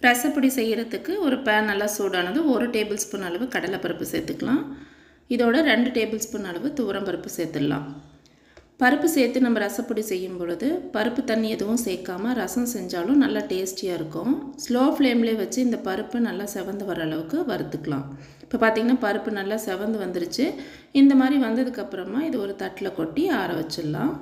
ரசப்பொடி செய்கிறதுக்கு ஒரு பேன் நல்லா சூடானது ஒரு டேபிள் ஸ்பூன் அளவு கடலைப்பருப்பு சேர்த்துக்கலாம் இதோட ரெண்டு டேபிள் ஸ்பூன் அளவு துவரம்பருப்பு சேர்த்துடலாம் பருப்பு சேர்த்து நம்ம ரசப்பொடி செய்யும் பொழுது பருப்பு தண்ணி எதுவும் சேர்க்காம ரசம் செஞ்சாலும் நல்லா டேஸ்டியாக இருக்கும் ஸ்லோ ஃப்ளேம்லேயே வச்சு இந்த பருப்பு நல்லா செவந்து வர அளவுக்கு வறுத்துக்கலாம் இப்போ பார்த்திங்கன்னா பருப்பு நல்லா செவந்து வந்துருச்சு இந்த மாதிரி வந்ததுக்கப்புறமா இது ஒரு தட்டில் கொட்டி ஆற வச்சிடலாம்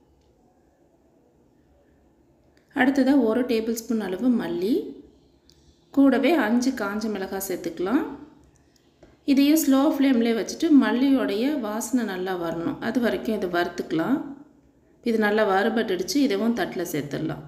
அடுத்ததாக ஒரு டேபிள் ஸ்பூன் அளவு மல்லி கூடவே அஞ்சு காஞ்ச மிளகாய் சேர்த்துக்கலாம் இதையும் ஸ்லோ ஃப்ளேம்லேயே வச்சுட்டு மல்லியோடைய வாசனை நல்லா வரணும் அது வரைக்கும் இதை வறுத்துக்கலாம் இது நல்லா வறுபட்டுடுச்சு இதுவும் தட்டில் சேர்த்துடலாம்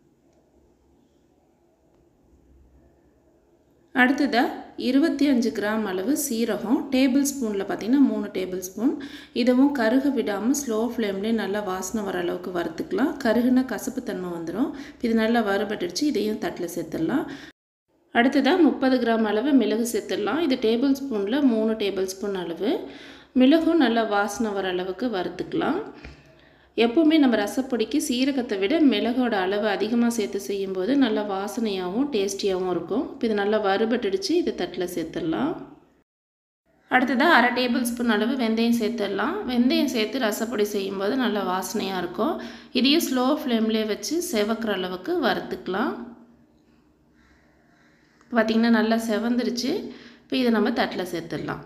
அடுத்ததாக இருபத்தி அஞ்சு கிராம் அளவு சீரகம் டேபிள் ஸ்பூனில் பார்த்திங்கன்னா மூணு டேபிள் ஸ்பூன் இதுவும் கருக விடாமல் ஸ்லோ ஃப்ளேம்லேயே நல்லா வாசனை வர அளவுக்கு வறுத்துக்கலாம் கருகுனா கசப்பு தன்மை வந்துடும் இது நல்லா வறுபட்டுடுச்சு இதையும் தட்டில் சேர்த்துடலாம் அடுத்ததாக முப்பது கிராம் அளவு மிளகு சேர்த்துடலாம் இது டேபிள் ஸ்பூனில் மூணு டேபிள் ஸ்பூன் அளவு மிளகும் நல்லா வாசனை வர அளவுக்கு வறுத்துக்கலாம் எப்போவுமே நம்ம ரசப்பொடிக்கு சீரகத்தை விட மிளகோட அளவு அதிகமாக சேர்த்து செய்யும்போது நல்லா வாசனையாகவும் டேஸ்டியாகவும் இருக்கும் இப்போ இது நல்லா வறுபட்டுடுச்சு இது தட்டில் சேர்த்துடலாம் அடுத்ததாக அரை டேபிள் ஸ்பூன் அளவு வெந்தயம் சேர்த்துடலாம் வெந்தயம் சேர்த்து ரசப்பொடி செய்யும்போது நல்லா வாசனையாக இருக்கும் இதையும் ஸ்லோ ஃப்ளேம்லேயே வச்சு செவக்கிற அளவுக்கு வறுத்துக்கலாம் பார்த்திங்கன்னா நல்லா செவந்துருச்சு இப்போ இதை நம்ம தட்டில் சேர்த்துடலாம்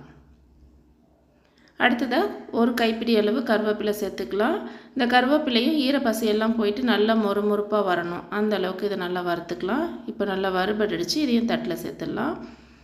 அடுத்ததாக ஒரு கைப்பிடி அளவு கருவேப்பிலை சேர்த்துக்கலாம் இந்த கருவேப்பிலையும் ஈரப்பசையெல்லாம் போயிட்டு நல்லா மொறுமொறுப்பாக வரணும் அந்த அளவுக்கு இதை நல்லா வறுத்துக்கலாம் இப்போ நல்லா வறுபட்டுடுச்சு இதையும் தட்டில் சேர்த்துடலாம்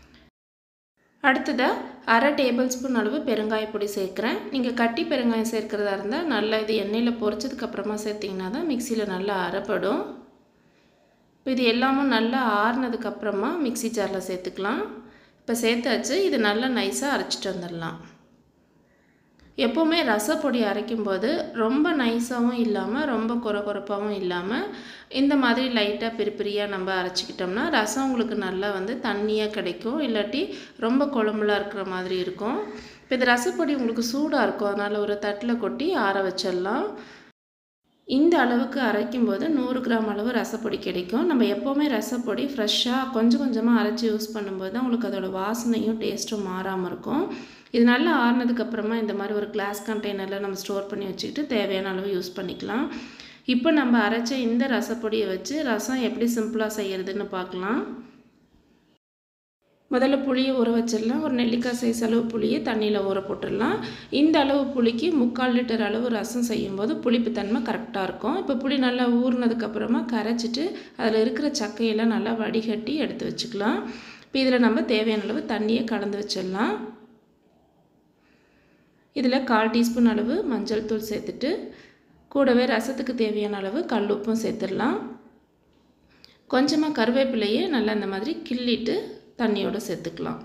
அடுத்ததாக அரை டேபிள் ஸ்பூன் அளவு பெருங்காய பொடி சேர்க்குறேன் நீங்கள் கட்டி பெருங்காயம் சேர்க்குறதா இருந்தால் நல்லா இது எண்ணெயில் பொரிச்சதுக்கப்புறமா சேர்த்திங்கன்னா தான் மிக்சியில் நல்லா அரைப்படும் இப்போ இது எல்லாமும் நல்லா ஆறுனதுக்கப்புறமா மிக்சி ஜாரில் சேர்த்துக்கலாம் இப்போ சேர்த்தாச்சு இது நல்லா நைஸாக அரைச்சிட்டு வந்துடலாம் எப்போவுமே ரசப்பொடி அரைக்கும்போது ரொம்ப நைஸாகவும் இல்லாமல் ரொம்ப குறை குறைப்பாகவும் இல்லாமல் இந்த மாதிரி லைட்டாக பிரிப்பிரியாக நம்ம அரைச்சிக்கிட்டோம்னா ரசம் உங்களுக்கு நல்லா வந்து தண்ணியாக கிடைக்கும் இல்லாட்டி ரொம்ப குழம்புலாம் இருக்கிற மாதிரி இருக்கும் இப்போ இது ரசப்பொடி உங்களுக்கு சூடாக இருக்கும் அதனால் ஒரு தட்டில் கொட்டி ஆற வச்சிடலாம் இந்த அளவுக்கு அரைக்கும்போது நூறு கிராம் அளவு ரசப்பொடி கிடைக்கும் நம்ம எப்போவுமே ரசப்பொடி ஃப்ரெஷ்ஷாக கொஞ்சம் கொஞ்சமாக அரைச்சி யூஸ் பண்ணும்போது தான் உங்களுக்கு அதோடய வாசனையும் டேஸ்ட்டும் மாறாமல் இருக்கும் இது நல்லா ஆறுனதுக்கப்புறமா இந்த மாதிரி ஒரு கிளாஸ் கண்டெய்னரில் நம்ம ஸ்டோர் பண்ணி வச்சுக்கிட்டு தேவையான அளவு யூஸ் பண்ணிக்கலாம் இப்போ நம்ம அரைச்ச இந்த ரசப்பொடியை வச்சு ரசம் எப்படி சிம்பிளாக செய்கிறதுன்னு பார்க்கலாம் முதல்ல புளியை ஊற வச்சிடலாம் ஒரு நெல்லிக்காய் சைஸ் அளவு புளியை தண்ணியில் ஊற போட்டுடலாம் இந்த அளவு புளிக்கு முக்கால் லிட்டர் அளவு ரசம் செய்யும்போது புளிப்பு தன்மை கரெக்டாக இருக்கும் இப்போ புளி நல்லா ஊறினதுக்கப்புறமா கரைச்சிட்டு அதில் இருக்கிற சக்கையெல்லாம் நல்லா வடிகட்டி எடுத்து வச்சுக்கலாம் இப்போ இதில் நம்ம தேவையான அளவு தண்ணியை கலந்து வச்சிடலாம் இதில் கால் டீஸ்பூன் அளவு மஞ்சள் தூள் சேர்த்துட்டு கூடவே ரசத்துக்கு தேவையான அளவு கல் உப்பும் சேர்த்துடலாம் கொஞ்சமாக கருவேப்பிலையே நல்லா இந்த மாதிரி கிள்ளிட்டு தண்ணியோடு சேர்த்துக்கலாம்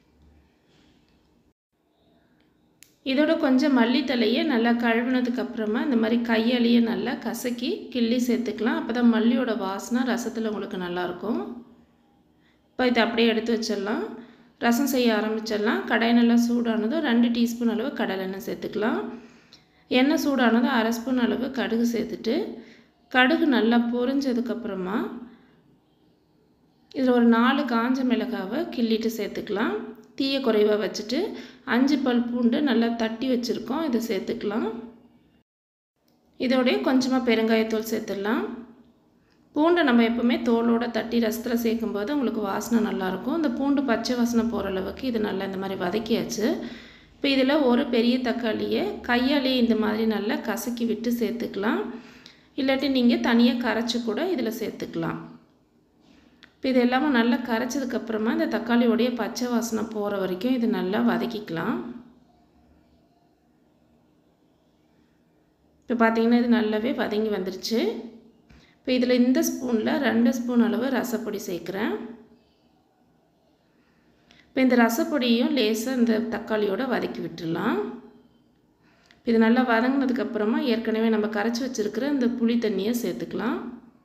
இதோட கொஞ்சம் மல்லித்தலையை நல்லா கழுவினதுக்கு அப்புறமா இந்த மாதிரி கையாலேயே நல்லா கசக்கி கிள்ளி சேர்த்துக்கலாம் அப்போ தான் மல்லியோட வாசனை ரசத்தில் உங்களுக்கு நல்லாயிருக்கும் இப்போ இதை அப்படியே எடுத்து வச்சிடலாம் ரசம் செய்ய ஆரம்பிச்சிடலாம் கடாய் நல்லா சூடானதும் ரெண்டு டீஸ்பூன் அளவு கடலெண்ணெய் சேர்த்துக்கலாம் எண்ணெய் சூடானதும் அரை ஸ்பூன் அளவு கடுகு சேர்த்துட்டு கடுகு நல்லா பொரிஞ்சதுக்கப்புறமா இதில் ஒரு நாலு காஞ்ச மிளகாவை கிள்ளிட்டு சேர்த்துக்கலாம் தீய குறைவாக வச்சுட்டு அஞ்சு பல் பூண்டு நல்லா தட்டி வச்சுருக்கோம் இதை சேர்த்துக்கலாம் இதோடைய கொஞ்சமாக பெருங்காயத்தூள் சேர்த்துடலாம் பூண்டை நம்ம எப்போவுமே தோலோடு தட்டி ரசத்தில் சேர்க்கும்போது உங்களுக்கு வாசனை நல்லாயிருக்கும் இந்த பூண்டு பச்சை வாசனை போகிற அளவுக்கு இது நல்லா இந்த மாதிரி வதக்கியாச்சு இப்போ இதில் ஒரு பெரிய தக்காளியை கையாலேயே இந்த மாதிரி நல்லா கசக்கி விட்டு சேர்த்துக்கலாம் இல்லாட்டி நீங்கள் தனியாக கரைச்சி கூட இதில் சேர்த்துக்கலாம் இப்போ இது எல்லாமே நல்லா கரைச்சதுக்கப்புறமா இந்த தக்காளியோடைய பச்சை வாசனை போகிற வரைக்கும் இது நல்லா வதக்கிக்கலாம் இப்போ பார்த்திங்கன்னா இது நல்லாவே வதங்கி வந்துருச்சு இப்போ இதில் இந்த ஸ்பூனில் ரெண்டு ஸ்பூன் அளவு ரசப்பொடி சேர்க்குறேன் இப்போ இந்த ரசப்பொடியும் லேசாக இந்த தக்காளியோடு வதக்கி விட்டுடலாம் இது நல்லா வதங்கினதுக்கப்புறமா ஏற்கனவே நம்ம கரைச்சி வச்சுருக்கிற இந்த புளி தண்ணியை சேர்த்துக்கலாம்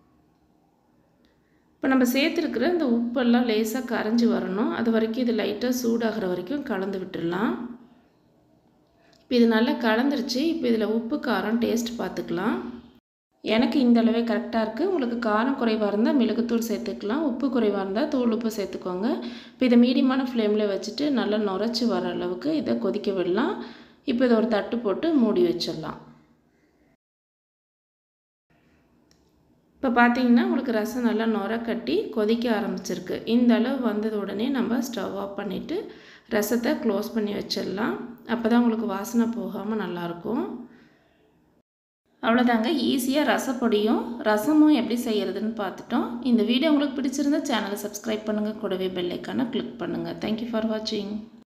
இப்போ நம்ம சேர்த்துருக்கிற இந்த உப்பெல்லாம் லேசாக கரைஞ்சி வரணும் அது வரைக்கும் இது லைட்டாக சூடாகிற வரைக்கும் கலந்து விட்டுடலாம் இப்போ இது நல்லா கலந்துருச்சு இப்போ இதில் உப்பு காரம் டேஸ்ட் பார்த்துக்கலாம் எனக்கு இந்த அளவே கரெக்டாக இருக்குது உங்களுக்கு காரம் குறைவாக இருந்தால் மிளகுத்தூள் சேர்த்துக்கலாம் உப்பு குறைவாக இருந்தால் தூள் உப்பு சேர்த்துக்கோங்க இப்போ இதை மீடியமான ஃப்ளேமில் வச்சுட்டு நல்லா நுரைச்சி வர அளவுக்கு இதை கொதிக்க விடலாம் இப்போ இதை ஒரு தட்டு போட்டு மூடி வச்சிடலாம் இப்போ பார்த்தீங்கன்னா உங்களுக்கு ரசம் நல்லா நுர கட்டி கொதிக்க ஆரம்பிச்சிருக்கு இந்த அளவு வந்தது உடனே நம்ம ஸ்டவ் ஆஃப் பண்ணிவிட்டு ரசத்தை க்ளோஸ் பண்ணி வச்சிடலாம் அப்போ தான் உங்களுக்கு வாசனை போகாமல் நல்லாயிருக்கும் அவ்வளோதாங்க ஈஸியாக ரசப்பொடியும் ரசமும் எப்படி செய்கிறதுன்னு பார்த்துட்டோம் இந்த வீடியோ உங்களுக்கு பிடிச்சிருந்தா சேனலை சப்ஸ்கிரைப் பண்ணுங்கள் கூடவே பெல்லைக்கான கிளிக் பண்ணுங்கள் தேங்க்யூ ஃபார் வாட்சிங்